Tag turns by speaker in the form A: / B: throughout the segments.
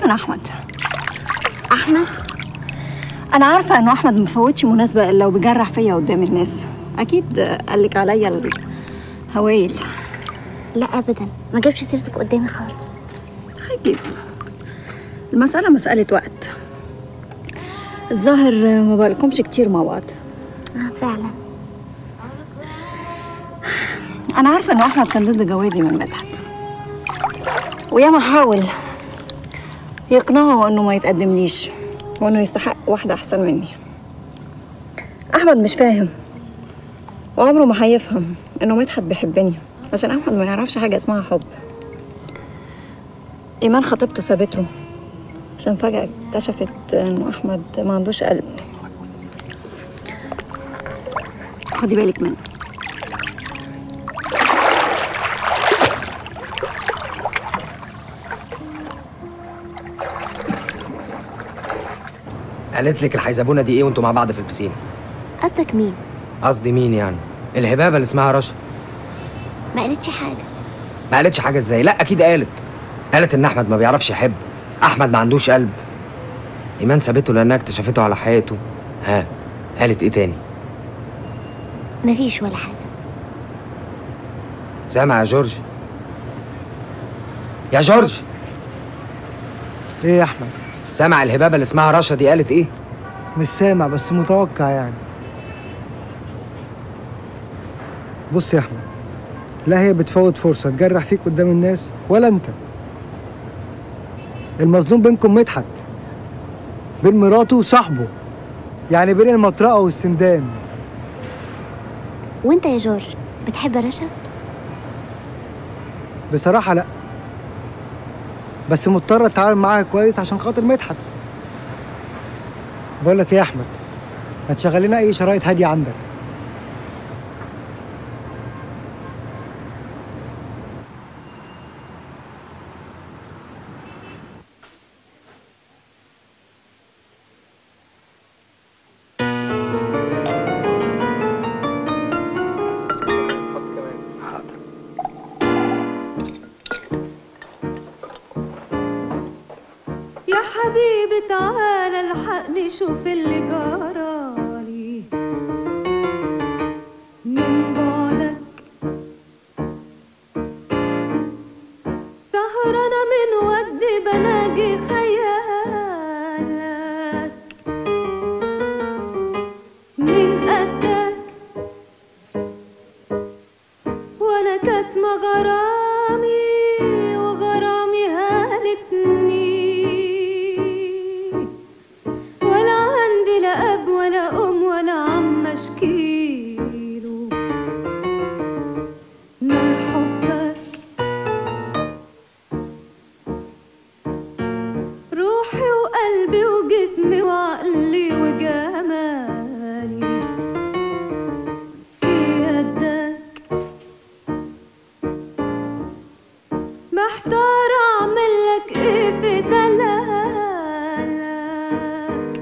A: عفوا احمد
B: احمد
A: انا عارفه انه احمد مفوتش مناسبه الا وبيجرح فيا قدام الناس اكيد قالك عليا الهوايل
B: لا ابدا ما جابش سيرتك قدامي خالص
A: هيجيب المساله مساله وقت الظاهر ما بقالكمش كتير مع بعض
B: اه فعلا
A: انا عارفه انه احمد كان ضد جوازي من مدحت وياما حاول يقنعه انه ما يتقدمليش وانه يستحق واحده احسن مني احمد مش فاهم وعمره ما هيفهم انه مدحت بيحبني عشان احمد ما يعرفش حاجه اسمها حب ايمان خطيبته سابته عشان فجاه اكتشفت انه احمد ما عندوش قلب خدي بالك منه
C: قالت لك الحيزبونه دي ايه وانتوا مع بعض في البسين
B: قصدك مين
C: قصدي مين يعني الهبابه اللي اسمها رشا
B: ما قالتش حاجه
C: ما قالتش حاجه ازاي لا اكيد قالت قالت ان احمد ما بيعرفش يحب احمد ما عندوش قلب ايمان سابته لانها اكتشفته على حياته ها قالت ايه تاني
B: مفيش ولا حاجه
C: سامع يا جورج يا جورج
D: ايه يا احمد
C: سامع الهبابه اللي اسمها رشا دي قالت ايه
D: مش سامع بس متوقع يعني بص يا احمد لا هي بتفوت فرصه تجرح فيك قدام الناس ولا انت المظلوم بينكم مدحت بين مراته وصاحبه يعني بين المطرقه والسندان
B: وانت يا جورج بتحب رشا
D: بصراحه لا بس مضطر اتعامل معاها كويس عشان خاطر مدحت بقول لك ايه يا احمد ما تشغل لنا اي شرايط هاديه عندك
E: يا حبيبي تعالى الحقني شوف اللي جرالي من بعدك سهرانة من ودي بناجي خيالك من قدك وانا كاتمة غرامي وغرامي هالكني ولا عندي لا اب ولا ام ولا عم اشكيله من حبك روحي وقلبي وجسمي وعقلي وجمالي في يدك محتار اعمل لك ايه في دلالك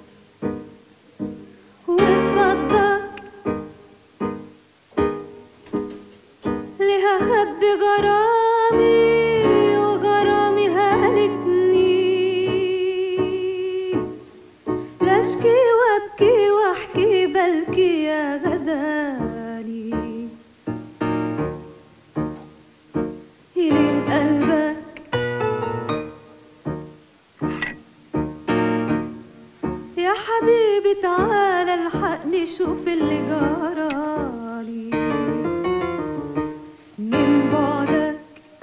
E: وفي صدك ليه اخبي غرامي وغرامي هلكني لا اشكي وابكي واحكي بلكي يا غزالي يلين قلبك يا حبيبي تعالى الحقني شوف اللي جرالي من بعدك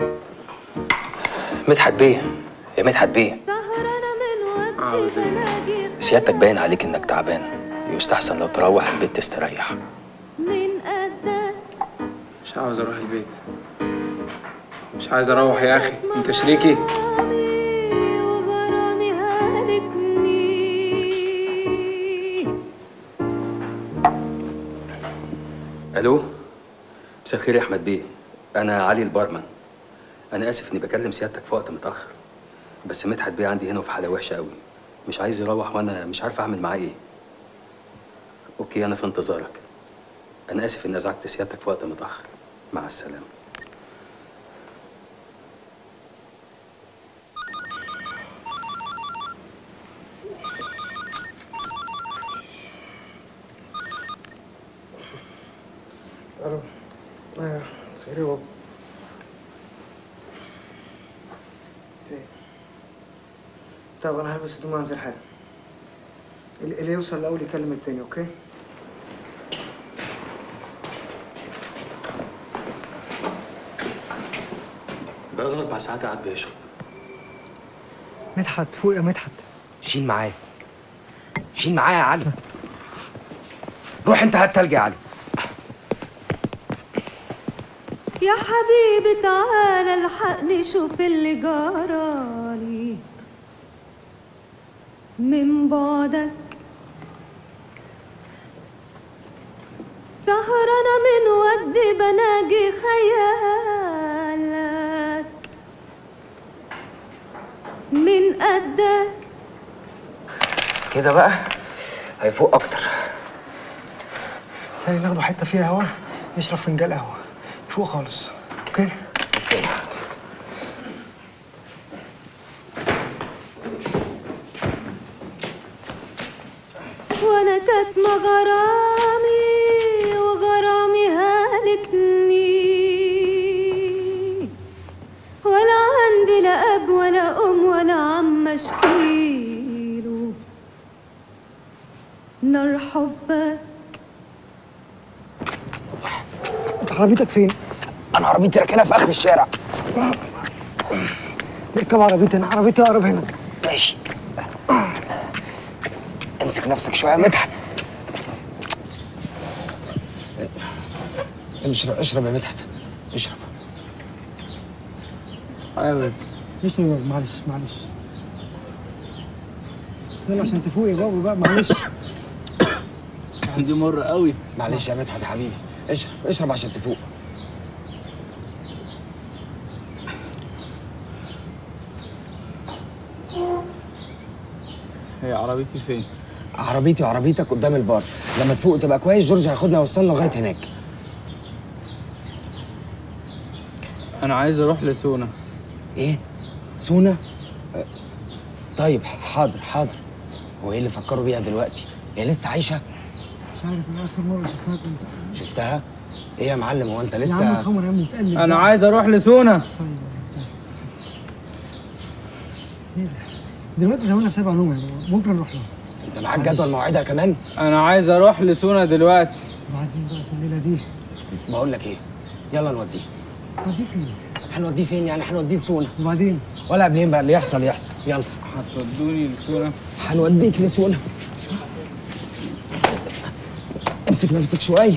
F: مدحت بيه يا مدحت بيه
E: سهرانة من ودي بناجي
F: سيادتك باين عليك انك تعبان يستحسن لو تروح البيت تستريح
E: من قدك
G: مش عاوز اروح البيت مش عايز اروح يا اخي انت شريكي
E: غرامي وغرامي هلكني
F: الو مساء الخير يا احمد بيه انا علي البارمان انا اسف اني بكلم سيادتك في وقت متاخر بس مدحت بيه عندي هنا وفي حاله وحشه قوي مش عايز يروح وانا مش عارف اعمل معاه ايه اوكي انا في انتظارك انا اسف اني ازعجت سيادتك في وقت متاخر مع السلامه
D: طب انا هلبس هدومي وانزل حالا اللي اللي يوصل الاول يكلم التاني اوكي
F: بقى اربع ساعات قاعد بيشرب
D: مدحت فوق يا مدحت
C: شيل معايا شيل معايا يا علي روح انت هات تلج يا علي
E: يا حبيبي تعالى الحقني شوف اللي جرالي من بعدك سهرانة من ودي بناجي خيالك من قدك
C: كده بقى هيفوق اكتر
D: خلينا ناخده حته فيها هوا نشرب فنجان قهوه فوق خالص اوكي
C: اوكي
E: وانا كاتمة غرامي وغرامي هالكني ولا عندي لا اب ولا ام ولا عم اشكيله نار حبك
D: انت عربيتك فين؟
C: انا عربيتي راكنها في اخر الشارع
D: اركب عربيتي انا عربيتي اقرب هنا
C: ماشي امسك نفسك شويه يا مدحت اشرب اشرب يا مدحت اشرب
G: عاوز
D: مش نور معلش معلش يلا عشان تفوق يا بابا بقى معلش
G: دي مرة قوي
C: معلش يا مدحت يا حبيبي اشرب اشرب عشان تفوق
G: هي عربيتي فين؟
C: عربيتي وعربيتك قدام البار لما تفوق تبقى كويس جورج هياخدنا يوصلنا لغايه هناك
G: انا عايز اروح لسونا
C: ايه سونا أه، طيب حاضر حاضر هو ايه اللي فكروا بيها دلوقتي هي لسه عايشه
D: مش عارف انا اخر مره شفتها كنت
C: شفتها ايه يا معلم هو انت
D: يا عم
C: لسه
D: الخمر يا عم نتقلب
G: انا
D: بقى.
G: عايز اروح لسونا
D: ايه ده؟ دلوقتي زماننا في سبع نوم يعني ممكن نروح لها
C: انت معاك جدول مواعيدها كمان
G: انا عايز اروح لسونا دلوقتي
D: وبعدين بقى في الليله دي
C: بقول لك ايه يلا نوديه
D: ودي فين؟
C: هنوديه فين يعني هنوديه لسونا
D: وبعدين
C: ولا قبلين بقى اللي يحصل يحصل يلا
G: هتودوني لسونا
C: هنوديك لسونا امسك نفسك شويه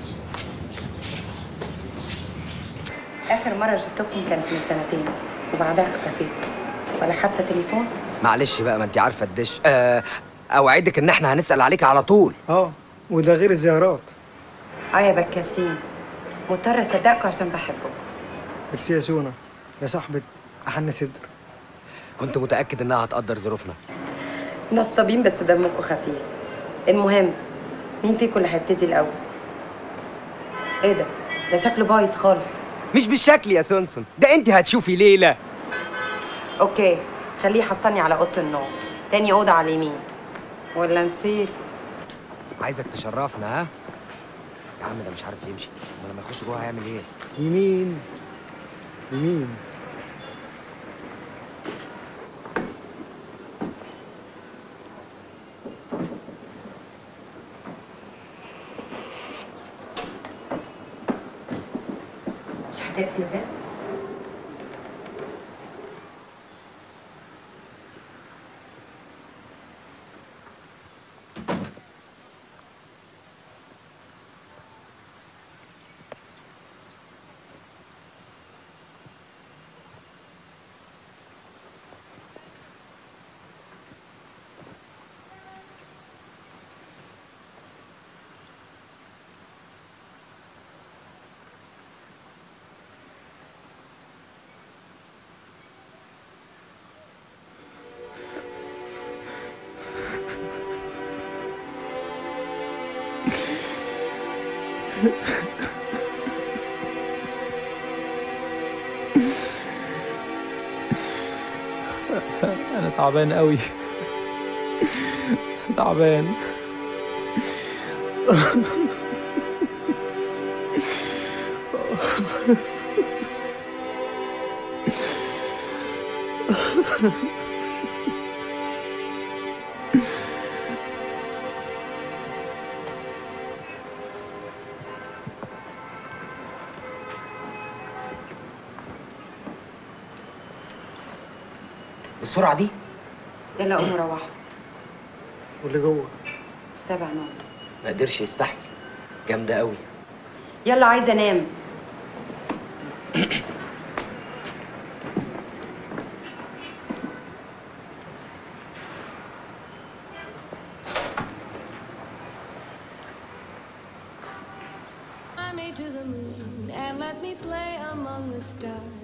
H: آخر مرة شفتكم كانت من سنتين وبعدها اختفيت ولا حتى تليفون
C: معلش بقى ما انت عارفه الدش آه اوعدك ان احنا هنسال عليك على طول
D: اه وده غير الزيارات
H: اه يا بكاشين مضطرة أصدقكم عشان بحبكم
D: ميرسي يا سونا يا صاحبة أحن صدر
C: كنت متاكد انها هتقدر ظروفنا
H: نصطبين بس دمكم خفيف المهم مين فيكم اللي هيبتدي الأول؟ ايه ده؟ ده شكله بايظ خالص
C: مش بالشكل يا سونسون ده انت هتشوفي ليله
H: اوكي خليه يحصلني على أوضة النوم تاني أوضة على اليمين ولا نسيت
C: عايزك تشرفنا ها يا عم ده مش عارف يمشي ما لما يخش جوه هيعمل ايه
D: يمين يمين
H: مش هتقفل الباب؟
G: انا تعبان قوي تعبان
C: بالسرعه دي
H: يلا قوموا روحوا
D: واللي جوه
H: سابع نوم
C: ما قدرش يستحمل جامده قوي
H: يلا عايزه انام
E: Fly me to the moon and let me play among the stars.